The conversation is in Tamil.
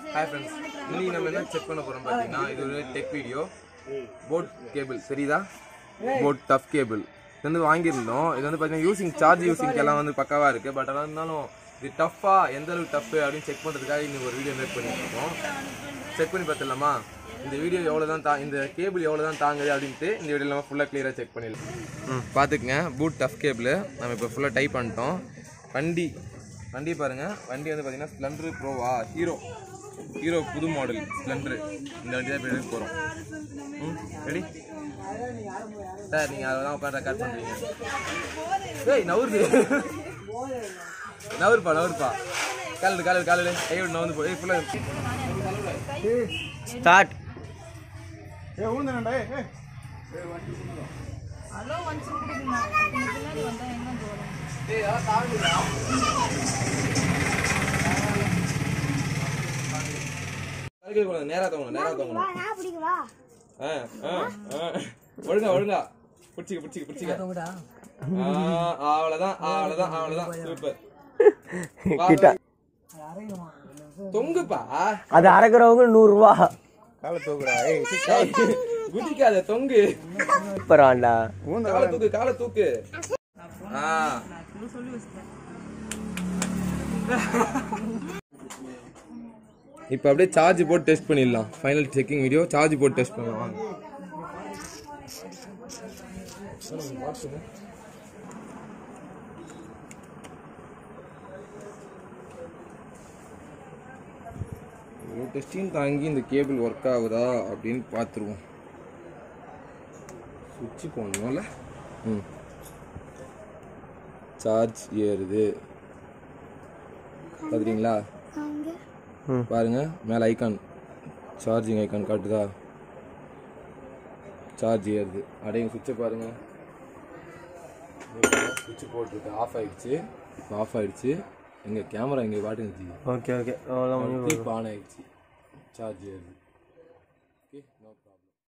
ஹாய் ஃப்ரெண்ட்ஸ் இன்னைக்கு நம்ம என்ன செக் பண்ண போறோம் பார்த்தீங்கன்னா இது ஒரு டெக் வீடியோ போட் கேபிள் தெரியுதா போட் டஃப் கேபிள் இது வந்து வாங்கியிருந்தோம் இது வந்து பார்த்தீங்கன்னா யூசிங் சார்ஜ் யூசிங் எல்லாம் வந்து பக்காவாக இருக்குது பட் ஆனால் இருந்தாலும் இது டஃப்பா எந்த அளவுக்கு டஃப் அப்படின்னு செக் பண்ணுறதுக்காக இன்னைக்கு ஒரு வீடியோ மேக் பண்ணிட்டு இருக்கோம் செக் பண்ணி பார்த்துடலாமா இந்த வீடியோ எவ்வளோ தான் தா இந்த கேபிள் எவ்வளோ தான் தாங்குது அப்படின்ட்டு இந்த வீடியோ நம்ம ஃபுல்லாக கிளியராக செக் பண்ணிடலாம் ம் பார்த்துக்குங்க பூட் டஃப் கேபிள் நம்ம இப்போ ஃபுல்லாக டைப் பண்ணிட்டோம் வண்டி வண்டி பாருங்க வண்டி வந்து பார்த்தீங்கன்னா ஸ்ப்ளெண்டர் ப்ரோவா ஹீரோ ஹீரோ புது மாடல் ஸ்ப்ளெண்டர் இந்த வண்டி தான் இப்போ எடுக்க போகிறோம் ம் ரெடி சார் நீங்கள் அதை தான் உட்காந்து ரெக்கார்ட் பண்ணுறீங்க ஏய் நவுருது நவுருப்பா நவுருப்பா காலு காலு காலு கையோடு நவுந்து போ ஏய் ஃபுல்லாக ஸ்டார்ட் ஹலோ ஒன்ஸ் கொடுக்குங்க பின்னாடி வந்தா எங்க போறோம் நேராக தவங்கணும் நேராக தவங்கணும் நான் பிடிக்கவா ஆ ஆ ஆ ஒழுங்கா ஒழுங்கா பிடிச்சிக்க பிடிச்சிக்க பிடிச்சிக்க ஆ அவ்வளோதான் அவ்வளோதான் அவ்வளோதான் சூப்பர் கிட்ட தொங்குப்பா அது அரைக்கிறவங்க நூறுரூவா ஏய், குதிக்காத தொங்கு சூப்பராண்டா காலை தூக்கு காலை தூக்கு ஆ சொல்லி வச்சுட்டேன் இப்போ அப்படியே சார்ஜ் போட்டு டெஸ்ட் பண்ணிடலாம் ஃபைனல் செக்கிங் வீடியோ சார்ஜ் போட்டு டெஸ்ட் பண்ணலாம் வாங்க ஒரு டெஸ்டிங் தாங்கி இந்த கேபிள் ஒர்க் ஆகுதா அப்படின்னு பார்த்துருவோம் சுவிட்சு போடணும்ல ம் சார்ஜ் ஏறுது பார்த்துறீங்களா அங்கே பாருங்க மேலே ஐகான் சார்ஜிங் ஐகான் காட்டுதா சார்ஜ் ஏறுது அடையும் சுவிட்சை பாருங்க சுவிட்ச் போட்டுருக்கு ஆஃப் ஆயிடுச்சு இப்போ ஆஃப் ஆயிடுச்சு எங்க கேமரா இங்கே பாட்டுச்சு ஓகே ஓகே அவ்வளோ இப்போ ஆன் ஆயிடுச்சு சார்ஜ் ஏறுது ஓகே நோ